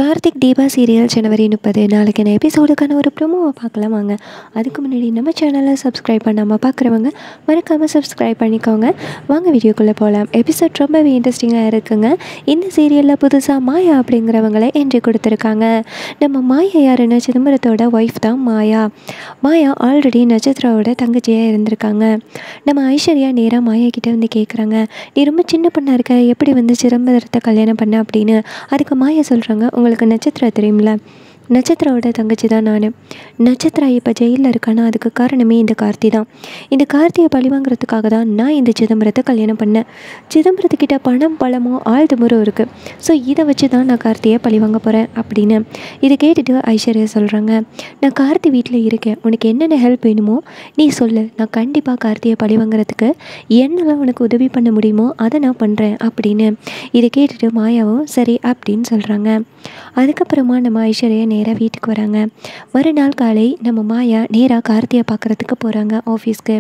Karthik Deepa serial ஜனவரி முப்பது நாளைக்கான எபிசோடுக்கான ஒரு ப்ரோமோவை பார்க்கலாம் வாங்க அதுக்கு முன்னாடி நம்ம சேனலை சப்ஸ்கிரைப் பண்ணாமல் பார்க்குறவங்க மறக்காமல் சப்ஸ்கிரைப் பண்ணிக்கோங்க வாங்க வீடியோக்குள்ளே போகலாம் எபிசோட் ரொம்பவே இன்ட்ரெஸ்டிங்காக இருக்குங்க இந்த சீரியலில் புதுசாக மாயா அப்படிங்கிறவங்கள என்ட்ரி கொடுத்துருக்காங்க நம்ம மாயா யாருன்னா சிதம்பரத்தோட ஒய்ஃப் தான் மாயா மாயா ஆல்ரெடி நட்சத்திராவோட தங்கச்சியாக இருந்திருக்காங்க நம்ம ஐஸ்வர்யா நேராக மாயா கிட்ட வந்து கேட்குறாங்க நீ ரொம்ப சின்ன பொண்ணாக இருக்க எப்படி வந்து சிதம்பரத்தை கல்யாணம் பண்ண அப்படின்னு அதுக்கு மாயா சொல்கிறாங்க உங்களுக்கு நட்சத்திரா தெரியும்ல நட்சத்திராவோட தங்கச்சி தான் நான் நட்சத்திரா இப்போ ஜெயிலில் இருக்கானா அதுக்கு காரணமே இந்த கார்த்தி தான் இந்த கார்த்தியை பழிவாங்கிறதுக்காக தான் நான் இந்த சிதம்பரத்தை கல்யாணம் பண்ணேன் சிதம்பரத்துக்கிட்ட பணம் பழமோ ஆழ்துமுறம் இருக்குது ஸோ இதை வச்சு தான் நான் கார்த்தியை பழிவாங்க போகிறேன் அப்படின்னு இதை கேட்டுட்டு ஐஸ்வர்யா சொல்கிறாங்க நான் கார்த்தி வீட்டில் இருக்கேன் உனக்கு என்னென்ன ஹெல்ப் வேணுமோ நீ சொல்லு நான் கண்டிப்பாக கார்த்தியை பழிவாங்கிறதுக்கு என்னெல்லாம் உனக்கு உதவி பண்ண முடியுமோ அதை நான் பண்ணுறேன் அப்படின்னு இதை கேட்டுட்டு மாயாவும் சரி அப்படின்னு சொல்கிறாங்க அதுக்கப்புறமா நம்ம ஐஸ்வர்யா நேராக வீட்டுக்கு வராங்க மறுநாள் காலை நம்ம மாயா நேராக கார்த்தியை பார்க்குறதுக்கு போகிறாங்க ஆஃபீஸ்க்கு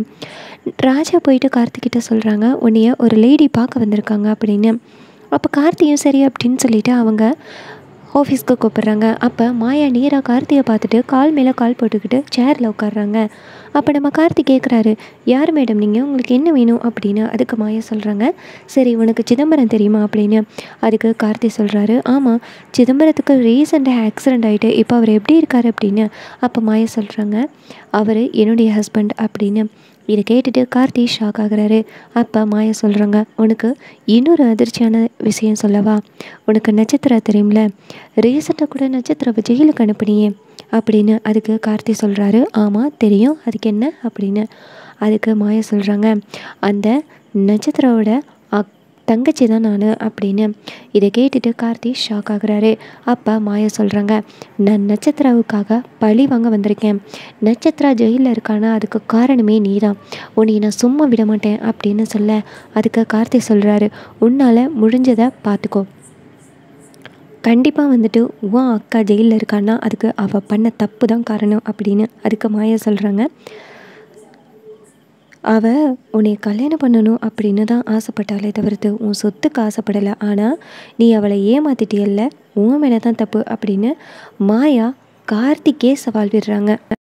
ராஜா போயிட்டு கார்த்திகிட்ட சொல்கிறாங்க உன்னைய ஒரு லேடி பார்க்க வந்திருக்காங்க அப்படின்னு அப்போ கார்த்தியும் சரி அப்படின்னு சொல்லிட்டு அவங்க ஆஃபீஸ்க்கு கூப்பிட்றாங்க அப்போ மாயா நேராக கார்த்தியை பார்த்துட்டு கால் மேலே கால் போட்டுக்கிட்டு சேரில் உட்காடுறாங்க அப்போ நம்ம கார்த்தி கேட்குறாரு யார் மேடம் நீங்கள் உங்களுக்கு என்ன வேணும் அப்படின்னு அதுக்கு மாயா சொல்கிறாங்க சரி உனக்கு சிதம்பரம் தெரியுமா அப்படின்னு அதுக்கு கார்த்தி சொல்கிறாரு ஆமாம் சிதம்பரத்துக்கு ரீசெண்டாக ஆக்சிடெண்ட் ஆகிட்டு இப்போ அவர் எப்படி இருக்கார் அப்படின்னு அப்போ மாயா சொல்கிறாங்க அவர் என்னுடைய ஹஸ்பண்ட் அப்படின்னு இதை கேட்டுட்டு கார்த்தி ஷாக் ஆகுறாரு அப்போ மாயா சொல்கிறாங்க உனக்கு இன்னொரு அதிர்ச்சியான விஷயம் சொல்லவா உனக்கு நட்சத்திரா தெரியும்ல ரீசெண்டாக கூட நட்சத்திராவை ஜெயிலுக்கு அனுப்புனியே அப்படின்னு அதுக்கு கார்த்தி சொல்கிறாரு ஆமாம் தெரியும் அதுக்கு என்ன அப்படின்னு அதுக்கு மாயா சொல்கிறாங்க அந்த நட்சத்திராவோட அக் தங்கச்சி தான் நான் அப்படின்னு இதை கேட்டுட்டு கார்த்தி ஷாக் ஆகுறாரு அப்போ மாயா சொல்கிறாங்க நான் நட்சத்திராவுக்காக பழி வாங்க வந்திருக்கேன் நட்சத்திரா ஜெயிலில் இருக்கானா அதுக்கு காரணமே நீ தான் உன்னை நான் சும்மா விட மாட்டேன் அப்படின்னு சொல்ல அதுக்கு கார்த்தி சொல்கிறாரு உன்னால் முடிஞ்சதை பார்த்துக்கோ கண்டிப்பாக வந்துட்டு உன் அக்கா ஜெயிலில் இருக்கான்னா அதுக்கு அவள் பண்ண தப்பு தான் காரணம் அப்படின்னு அதுக்கு மாயா சொல்கிறாங்க அவள் உன்னை கல்யாணம் பண்ணணும் அப்படின்னு தான் ஆசைப்பட்டாலே தவிர்த்து உன் சொத்துக்கு ஆசைப்படலை ஆனால் நீ அவளை ஏமாத்திட்டியல்ல உன் மேலே தான் தப்பு அப்படின்னு மாயா கார்த்திக்கே சவால் விடுறாங்க